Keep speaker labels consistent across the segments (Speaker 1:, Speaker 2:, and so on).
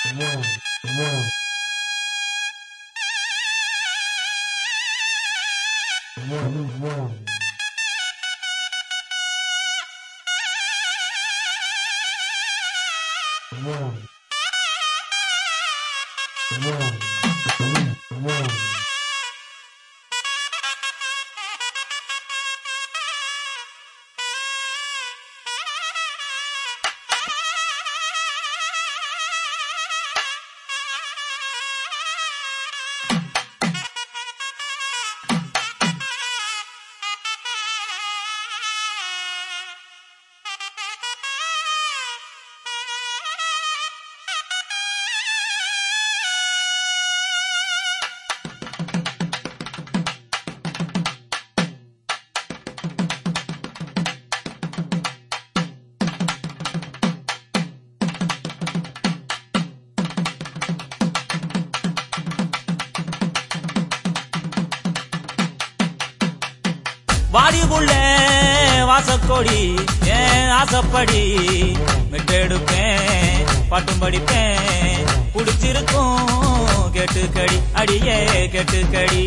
Speaker 1: வாடி புள்ள வாசக்கோடி ஏன் ஆசப்படி மெட்டெடுப்பேன் பாட்டும் படிப்பேன் குடிச்சிருக்கும் கெட்டுக்கடி அடியே கெட்டுக்கடி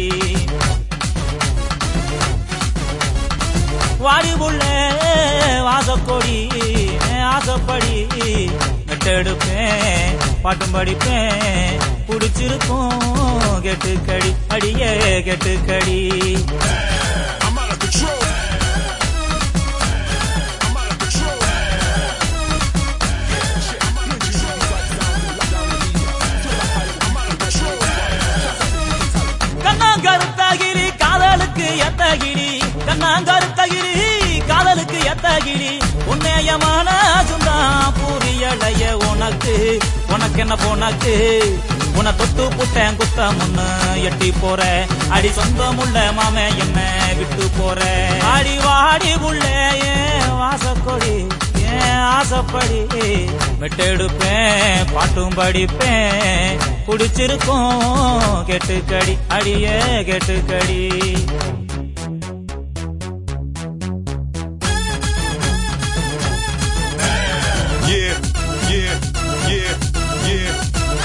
Speaker 1: வாடி புள்ள வாசக்கோடி ஏன் ஆசப்படி மெட்டெடுப்பேன் பாட்டும் படிப்பேன் குடிச்சிருக்கும் கெட்டுக்கடி அடியே கெட்டுக்கடி
Speaker 2: I'm out of control. I'm out of control. Shit, I'm out of control. I'm out of control.
Speaker 1: கண்ணாங்கருத்தகிரி காதலுக்கு எத்தகிரி கண்ணாங்கருத்தகிரி காதலுக்கு எத்தகிரி உன்னையமான சுந்தான் பூரியடைய உனக்கு உனக்கு என்ன போனக்கு உன்னை தொட்டு புட்டேன் குத்த முன்னு எட்டி போற அடி சொந்தமுள்ள மாமே என்ன விட்டு போற அடி வாடி புள்ள ஏன் வாசக்கொடி ஏன் ஆசைப்படி மெட்டெடுப்பேன் பாட்டும் படிப்பேன் குடிச்சிருக்கும் கெட்டுக்கடி அடியே கெட்டுக்கடி
Speaker 2: Yeah, yeah, yeah, yeah.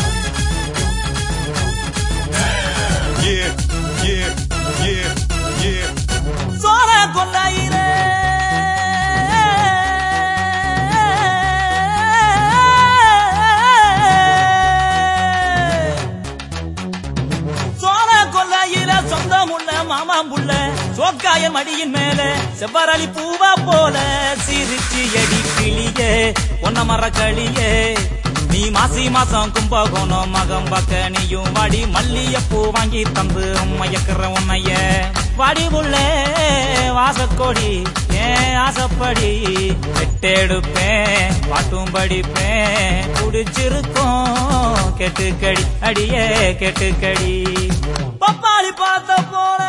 Speaker 2: Yeah, yeah, yeah, yeah.
Speaker 1: Chola கொள்ளையிலே Chola கொள்ளையில சொந்தமுள்ள மாமாம்புள்ள சோக்காய மடியின் மேல செவ்வரளி பூவா போல சிரிச்சு எடி கிளியே பொன்ன மர களியே நீ மாசி மாசம் கும்பகோணம் மகம் பக்க நீயும் வாடி மல்லியப்பூ வாங்கி தந்து மயக்கிற உன்னைய வாடி புள்ள வாசக்கோடி ஏன் ஆசைப்படி வெட்டெடுப்பேன் பாட்டும் படிப்பேன் குடிச்சிருக்கும் கெட்டுக்கடி அடியே கெட்டுக்கடி பப்பாளி பார்த்த போல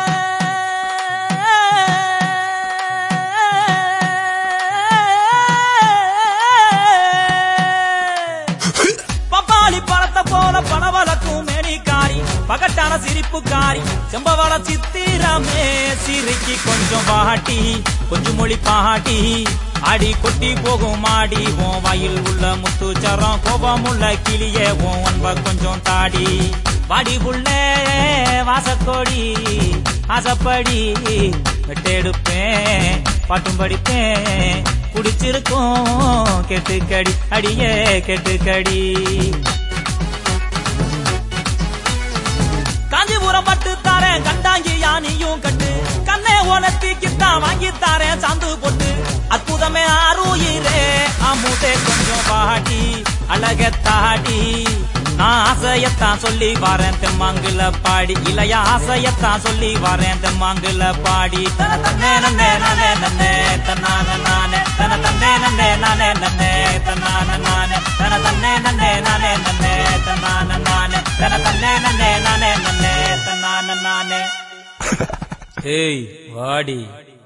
Speaker 1: பப்பாளி பழத்தை போல பணவளக்கும் மேனிக்காரி பகட்டான சிரிப்புக்காரி செம்பவள சித்திரமே சிரிக்கி கொஞ்சம் பாட்டி கொஞ்சம் மொழி பாட்டி அடி கொட்டி போகும் மாடி உன் வாயில் உள்ள முத்துச்சரம் கோபமுள்ள கிளியே உன் அன்ப கொஞ்சம் தாடி வாடி புள்ள வாசக்கோடி ஆசப்படி வெட்டெடுப்பேன் பாட்டும் படிப்பேன் குடிச்சிருக்கும் கெட்டுக்கடி அடியே கெட்டுக்கடி காஞ்சிபுரம் பட்டு தாரேன் கண்டாங்கி யானியும் கட்டு கண்ணே உனத்திக்குத்தான் வாங்கி தாரேன் சாந்து போட்டு அற்புதமே ஆறுயிரே அமுதே கொஞ்சம் பாட்டி அழக தாடி நான் ஆசையத்தான் சொல்லி வரேன் தெம்மாங்குல பாடி இளைய ஆசையத்தான் சொல்லி வரேன் தெம்மாங்குல பாடி தன தன்னே நன்னே நானே நன்னே தன்னான நானே தன தன்னே நன்னே நானே நன்னே தன்னான நானே தன தன்னே நன்னே நானே நன்னே தன்னான நானே தன தன்னே நன்னே நானே நன்னே தன்னான நானே ஏய் வாடி